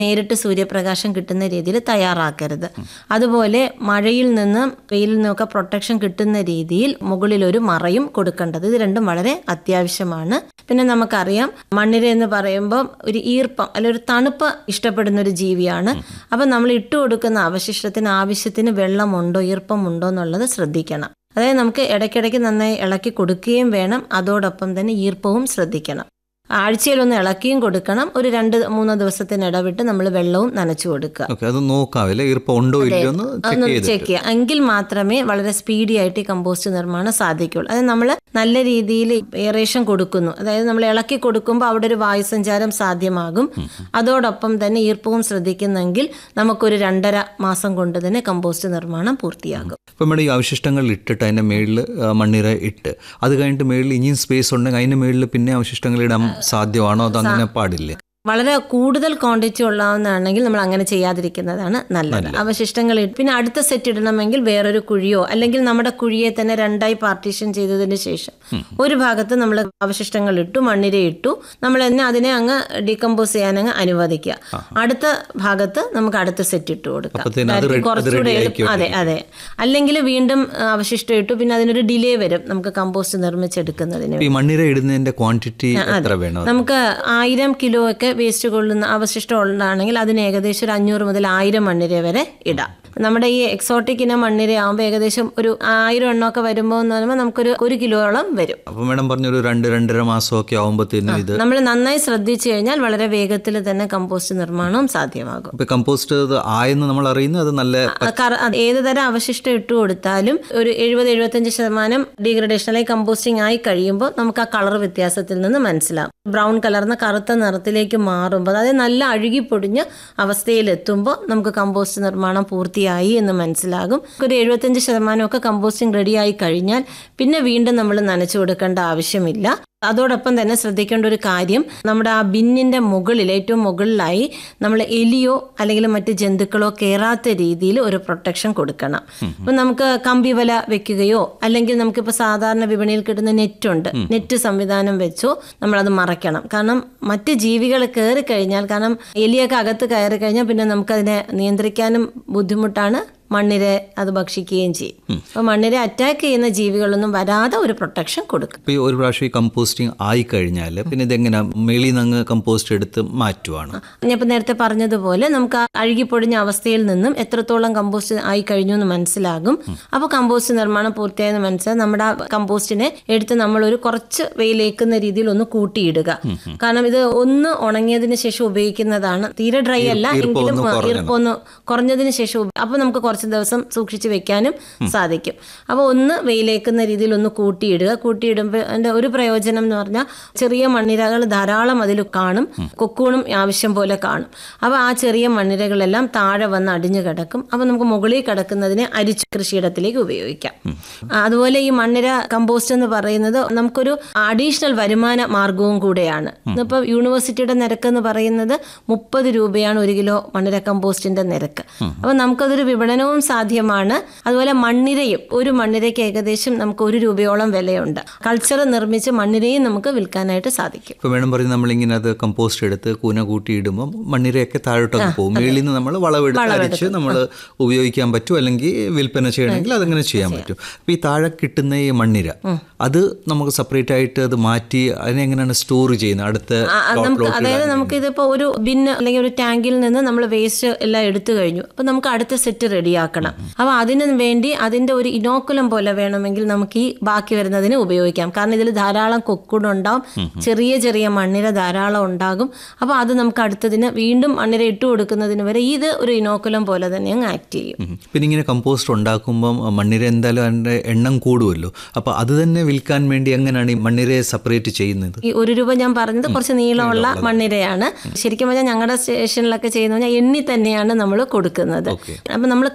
നേരിട്ട് സൂര്യപ്രകാശം കിട്ടുന്ന രീതിയിൽ തയ്യാറാക്കരുത് അതുപോലെ മഴയിൽ നിന്നും വെയിലിൽ നിന്നൊക്കെ പ്രൊട്ടക്ഷൻ കിട്ടുന്ന രീതിയിൽ മുകളിൽ ഒരു മറയും കൊടുക്കേണ്ടത് ഇത് രണ്ടും വളരെ അത്യാവശ്യമാണ് പിന്നെ നമുക്കറിയാം മണ്ണിര എന്ന് പറയുമ്പോൾ ഒരു ഈർപ്പം അല്ലെ ഒരു തണുപ്പ് ഇഷ്ടപ്പെടുന്ന ഒരു ജീവിയാണ് അപ്പം നമ്മൾ ഇട്ട് കൊടുക്കുന്ന അവശിഷ്ടത്തിന് ആവശ്യത്തിന് വെള്ളമുണ്ടോ ഈർപ്പമുണ്ടോ എന്നുള്ളത് ശ്രദ്ധിക്കണം അതായത് നമുക്ക് ഇടയ്ക്കിടയ്ക്ക് നന്നായി ഇളക്കി കൊടുക്കുകയും വേണം അതോടൊപ്പം തന്നെ ഈർപ്പവും ശ്രദ്ധിക്കണം ആഴ്ചയിലൊന്ന് ഇളക്കിയും കൊടുക്കണം ഒരു രണ്ട് മൂന്നോ ദിവസത്തിന് ഇടവിട്ട് നമ്മൾ വെള്ളവും നനച്ചു കൊടുക്കുക ഓക്കെ അത് നോക്കാവില്ലേ ഈർപ്പം ഉണ്ടോ ഇല്ലയോ എന്ന് ചെക്ക് അതൊന്ന് ചെയ്ത് ചെക്ക് ചെയ്യുക എങ്കിൽ മാത്രമേ വളരെ സ്പീഡി ആയിട്ട് ഈ കമ്പോസ്റ്റ് നിർമ്മാണം സാധിക്കുള്ളൂ അത് നമ്മൾ നല്ല രീതിയിൽ എയറേഷൻ കൊടുക്കുന്നു അതായത് നമ്മൾ ഇളക്കി കൊടുക്കുമ്പോൾ അവിടെ ഒരു വായുസഞ്ചാരം സാധ്യമാകും അതോടൊപ്പം തന്നെ ഈർപ്പവും ശ്രദ്ധിക്കുന്നെങ്കിൽ നമുക്കൊരു രണ്ടര മാസം കൊണ്ട് തന്നെ കമ്പോസ്റ്റ് നിർമ്മാണം പൂർത്തിയാകും ഇപ്പം നമ്മുടെ ഈ അവശിഷ്ടങ്ങൾ ഇട്ടിട്ട് അതിൻ്റെ മേളിൽ മണ്ണിര ഇട്ട് അത് കഴിഞ്ഞിട്ട് മേളിൽ ഇനിയും സ്പേസ് ഉണ്ടെങ്കിൽ അതിൻ്റെ മേളിൽ പിന്നെ അവശിഷ്ടങ്ങൾ ഇടാൻ സാധ്യമാണോ അത് അങ്ങനെ പാടില്ലേ വളരെ കൂടുതൽ ക്വാണ്ടിറ്റി ഉള്ളതാണെങ്കിൽ നമ്മൾ അങ്ങനെ ചെയ്യാതിരിക്കുന്നതാണ് നല്ലത് അവശിഷ്ടങ്ങൾ ഇട്ട് പിന്നെ അടുത്ത സെറ്റ് ഇടണമെങ്കിൽ വേറൊരു കുഴിയോ അല്ലെങ്കിൽ നമ്മുടെ കുഴിയെ തന്നെ രണ്ടായി പാർട്ടീഷൻ ചെയ്തതിന് ശേഷം ഒരു ഭാഗത്ത് നമ്മൾ അവശിഷ്ടങ്ങൾ ഇട്ടു മണ്ണിര ഇട്ടു നമ്മൾ തന്നെ അതിനെ അങ്ങ് ഡീകമ്പോസ് ചെയ്യാൻ അങ്ങ് അനുവദിക്കുക അടുത്ത ഭാഗത്ത് നമുക്ക് അടുത്ത സെറ്റ് ഇട്ട് കൊടുക്കാം അപ്പത്തേനും അത് കാര്യം ready- അത് കുറച്ചുകൂടെ ready എളുപ്പം- അതെ അതെ അല്ലെങ്കിൽ വീണ്ടും ആ, അവശിഷ്ടം ഇട്ടു പിന്നെ അതിനൊരു ഡിലേ വരും നമുക്ക് കമ്പോസ്റ്റ് നിർമ്മിച്ചെടുക്കുന്നതിന് ഈ മണ്ണിര ഇടുന്നതിന്റെ ക്വാണ്ടിറ്റി എത്ര വേണം നമുക്ക് ആയിരം കിലോ ഒക്കെ വേസ്റ്റ് കൊള്ളുന്ന അവശിഷ്ടം ഉള്ളതാണെങ്കിൽ അതിന് ഏകദേശം ഒരു അഞ്ഞൂറ് മുതൽ ആയിരം മണ്ണിര വരെ ഇടാം നമ്മുടെ ഈ എക്സോട്ടിക് ഇനം മണ്ണിര ആകുമ്പോൾ ഏകദേശം ഒരു ആയിരം എണ്ണമൊക്കെ വരുമ്പോൾ എന്ന് പറയുമ്പോൾ നമുക്കൊരു ഒരു കിലോയോളം വരും അപ്പം മേഡം പറഞ്ഞൊരു രണ്ട് രണ്ടര മാസമൊക്കെ ആകുമ്പോഴത്തേനും ഇത് നമ്മൾ നന്നായി ശ്രദ്ധിച്ചു കഴിഞ്ഞാൽ വളരെ വേഗത്തിൽ തന്നെ കമ്പോസ്റ്റ് നിർമ്മാണവും സാധ്യമാകും ഇപ്പം കമ്പോസ്റ്റ് ഇത് ആയെന്ന് നമ്മൾ അറിയുന്നത് അത് നല്ല ആ, കറ- അത് ഏത് തരം അവശിഷ്ടം ഇട്ട് കൊടുത്താലും ഒരു എഴുപത് എഴുപത്തഞ്ച് ശതമാനം ഡീഗ്രഡേഷൻ അല്ലെങ്കിൽ കമ്പോസ്റ്റിംഗ് ആയി കഴിയുമ്പോൾ നമുക്ക് ആ കളർ വ്യത്യാസത്തിൽ നിന്ന് മനസ്സിലാവും ബ്രൗൺ കലർന്ന കറുത്ത നിറത്തിലേക്ക് മാറുമ്പോൾ അതായത് നല്ല അഴുകിപ്പൊടിഞ്ഞ അവസ്ഥയിലെത്തുമ്പോൾ നമുക്ക് കമ്പോസ്റ്റ് നിർമ്മാണം പൂർത്തിയായി എന്ന് മനസ്സിലാകും ഒരു എഴുപത്തഞ്ച് ശതമാനമൊക്കെ കമ്പോസ്റ്റിംഗ് റെഡിയായി കഴിഞ്ഞാൽ പിന്നെ വീണ്ടും നമ്മൾ നനച്ചു കൊടുക്കേണ്ട ആവശ്യമില്ല അതോടൊപ്പം തന്നെ ശ്രദ്ധിക്കേണ്ട ഒരു കാര്യം നമ്മുടെ ആ ബിന്നിന്റെ മുകളിൽ ഏറ്റവും മുകളിലായി നമ്മൾ എലിയോ അല്ലെങ്കിൽ മറ്റ് ജന്തുക്കളോ കയറാത്ത രീതിയിൽ ഒരു പ്രൊട്ടക്ഷൻ കൊടുക്കണം അപ്പം നമുക്ക് കമ്പി വല വെക്കുകയോ അല്ലെങ്കിൽ നമുക്കിപ്പോൾ സാധാരണ വിപണിയിൽ കിട്ടുന്ന നെറ്റ് ഉണ്ട് നെറ്റ് സംവിധാനം വെച്ചോ നമ്മളത് മറയ്ക്കണം കാരണം മറ്റ് ജീവികൾ കയറി കഴിഞ്ഞാൽ കാരണം എലിയൊക്കെ അകത്ത് കയറി കഴിഞ്ഞാൽ പിന്നെ നമുക്കതിനെ നിയന്ത്രിക്കാനും ബുദ്ധിമുട്ടാണ് മണ്ണിരെ അത് ഭക്ഷിക്കുകയും ചെയ്യും അപ്പോൾ മണ്ണിരെ അറ്റാക്ക് ചെയ്യുന്ന ജീവികളൊന്നും വരാതെ ഒരു പ്രൊട്ടക്ഷൻ കൊടുക്കും ഇപ്പം ഈ ഒരു പ്രാവശ്യം ഈ കമ്പോസ്റ്റിംഗ് ആയി കഴിഞ്ഞാൽ പിന്നെ ഇതെങ്ങനെ മേളിൽ നിന്ന് അങ്ങ് കമ്പോസ്റ്റ് എടുത്ത് മാറ്റുവാണ് ഞാനിപ്പോൾ നേരത്തെ പറഞ്ഞതുപോലെ നമുക്ക് ആ അഴുകിപ്പൊടിഞ്ഞ അവസ്ഥയിൽ നിന്നും എത്രത്തോളം കമ്പോസ്റ്റ് ആയി കഴിഞ്ഞു എന്ന് മനസ്സിലാകും അപ്പോൾ കമ്പോസ്റ്റ് നിർമ്മാണം പൂർത്തിയായെന്ന് മനസ്സിലായി നമ്മുടെ ആ കമ്പോസ്റ്റിനെ എടുത്ത് നമ്മൾ ഒരു കുറച്ച് വെയിലേക്കുന്ന രീതിയിൽ ഒന്ന് കൂട്ടിയിടുക കാരണം ഇത് ഒന്ന് ഉണങ്ങിയതിന് ശേഷം ഉപയോഗിക്കുന്നതാണ് തീരെ ഡ്രൈ അല്ല ഈർപ്പം എങ്കിലും ഒന്ന് കുറഞ്ഞത്. ഈർപ്പം ഒന്ന് കുറഞ്ഞതിന് ശേഷം ഉപ- അപ്പോൾ നമുക്ക് കുറച്ച് ദിവസം സൂക്ഷിച്ച് വെക്കാനും സാധിക്കും അപ്പോൾ ഒന്ന് വെയിലേക്കുന്ന രീതിയിൽ ഒന്ന് കൂട്ടിയിടുക കൂട്ടിയിടുമ്പോൾ അതിൻ്റെ ഒരു പ്രയോജനം എന്ന് പറഞ്ഞാൽ ചെറിയ മണ്ണിരകൾ ധാരാളം അതിൽ കാണും കൊക്കൂണും ആവശ്യം പോലെ കാണും അപ്പോൾ ആ ചെറിയ മണ്ണിരകളെല്ലാം താഴെ വന്ന് അടിഞ്ഞു കിടക്കും അപ്പോൾ നമുക്ക് മുകളിൽ കിടക്കുന്നതിനെ അരിച്ച് കൃഷിയിടത്തിലേക്ക് ഉപയോഗിക്കാം ആ, അതുപോലെ ഈ മണ്ണിര കമ്പോസ്റ്റ് എന്ന് പറയുന്നത് നമുക്കൊരു അഡീഷണൽ വരുമാന മാർഗവും കൂടെയാണ് ഇന്നിപ്പോൾ യൂണിവേഴ്സിറ്റിയുടെ നിരക്ക് എന്ന് പറയുന്നത് മുപ്പത് രൂപയാണ് ഒരു കിലോ മണ്ണിര കമ്പോസ്റ്റിന്റെ നിരക്ക് അപ്പോൾ നമുക്കതൊരു വിപണനവും സാധ്യമാണ് അതുപോലെ മണ്ണിരയും ഒരു മണ്ണിരയ്ക്ക് ഏകദേശം നമുക്ക് ഒരു രൂപയോളം വിലയുണ്ട് കൾച്ചർ നിർമ്മിച്ച് മണ്ണിരയും നമുക്ക് വിൽക്കാനായിട്ട് സാധിക്കും ഇപ്പം വേണം പറഞ്ഞ് നമ്മളിങ്ങനെ അത് കമ്പോസ്റ്റ് എടുത്ത് കൂന കൂട്ടി ഇടുമ്പോൾ മണ്ണിരയൊക്കെ താഴോട്ടൊക്കെ പോകും മേളിൽ നിന്ന് നമ്മൾ വളവെടുത്ത് അരിച്ച് നമ്മൾ ഉപയോഗിക്കാൻ പറ്റും അല്ലെങ്കിൽ വിൽപ്പന ചെയ്യണമെങ്കിൽ അതങ്ങനെ ചെയ്യാൻ പറ്റും അപ്പോൾ ഈ താഴെ കിട്ടുന്ന ഈ മണ്ണിര അത് നമുക്ക് സെപ്പറേറ്റ് ആയിട്ട് അത് മാറ്റി അതിനെ എങ്ങനെയാണ് സ്റ്റോർ ചെയ്യുന്നത് അടുത്ത ആ, ആ, നമുക്ക് അതായത് നമുക്ക് ഇതിപ്പോൾ ഒരു ബിന്ന് അല്ലെങ്കിൽ ഒരു ടാങ്കിൽ നിന്ന് നമ്മൾ വേസ്റ്റ് എല്ലാം എടുത്തു കഴിഞ്ഞു അപ്പോൾ നമുക്ക് അടുത്ത സെറ്റ് റെഡിയാക്കണം അപ്പോൾ അതിന് വേണ്ടി അതിൻ്റെ ഒരു ഇനോക്കുലം പോലെ വേണമെങ്കിൽ നമുക്ക് ഈ ബാക്കി വരുന്നതിന് ഉപയോഗിക്കാം കാരണം ഇതിൽ ധാരാളം കൊക്കുടുണ്ടാവും ചെറിയ ചെറിയ മണ്ണിര ധാരാളം ഉണ്ടാകും അപ്പോൾ അത് നമുക്ക് അടുത്തതിന് വീണ്ടും മണ്ണിര ഇട്ട് കൊടുക്കുന്നതിന് വരെ ഇത് ഒരു ഇനോക്കുലം പോലെ തന്നെ അങ്ങ് ആക്ട് ചെയ്യും ഉം. പിന്നെ ഇങ്ങനെ കമ്പോസ്റ്റ് ഉണ്ടാക്കുമ്പം മണ്ണിര എന്തായാലും അതിൻ്റെ എണ്ണം കൂടുമല്ലോ അപ്പോൾ അത് തന്നെ വിൽക്കാൻ വേണ്ടി എങ്ങനെയാണ് ഈ മണ്ണിരയെ സെപ്പറേറ്റ് ചെയ്യുന്നത് ഈ ഒരു രൂപ ഞാൻ പറഞ്ഞത് കുറച്ച് നീളമുള്ള മണ്ണിരയാണ് ശരിക്കും പറഞ്ഞാൽ ഞങ്ങളുടെ സ്റ്റേഷനിലൊക്കെ ചെയ്യുന്ന പറഞ്ഞാൽ എണ്ണി തന്നെയാണ് നമ്മൾ കൊടുക്കുന്നത് അപ്പം നമ്മൾ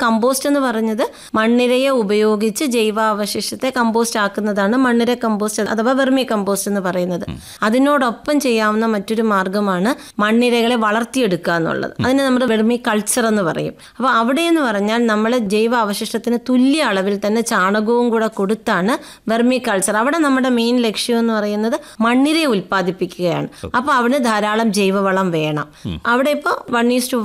കമ്പോസ്റ്റ് എന്ന് പറഞ്ഞത് മണ്ണിരയെ ഉപയോഗിച്ച് ജൈവാവശിഷ്ടത്തെ കമ്പോസ്റ്റ് ആക്കുന്നതാണ് മണ്ണിര കമ്പോസ്റ്റ് അഥവാ വെർമി കമ്പോസ്റ്റ് എന്ന് പറയുന്നത് അതിനോടൊപ്പം ചെയ്യാവുന്ന മറ്റൊരു മാർഗമാണ് മണ്ണിരകളെ വളർത്തിയെടുക്കുക എന്നുള്ളത് അതിന് നമ്മൾ വെർമി കൾച്ചർ എന്ന് പറയും അപ്പോൾ അവിടെ എന്ന് പറഞ്ഞാൽ നമ്മൾ ജൈവ അവശിഷ്ടത്തിന് തുല്യ അളവിൽ തന്നെ ചാണകവും കൂടെ കൊടുത്താണ് വെർമി കൾച്ചർ അവിടെ നമ്മുടെ മെയിൻ ലക്ഷ്യം എന്ന് പറയുന്നത് മണ്ണിരയെ ഉൽപ്പാദിപ്പിക്കുകയാണ് അപ്പോൾ അവിടെ ധാരാളം ജൈവവളം വേണം അവിടെ ഇപ്പോൾ വൺ ഈസ് ടു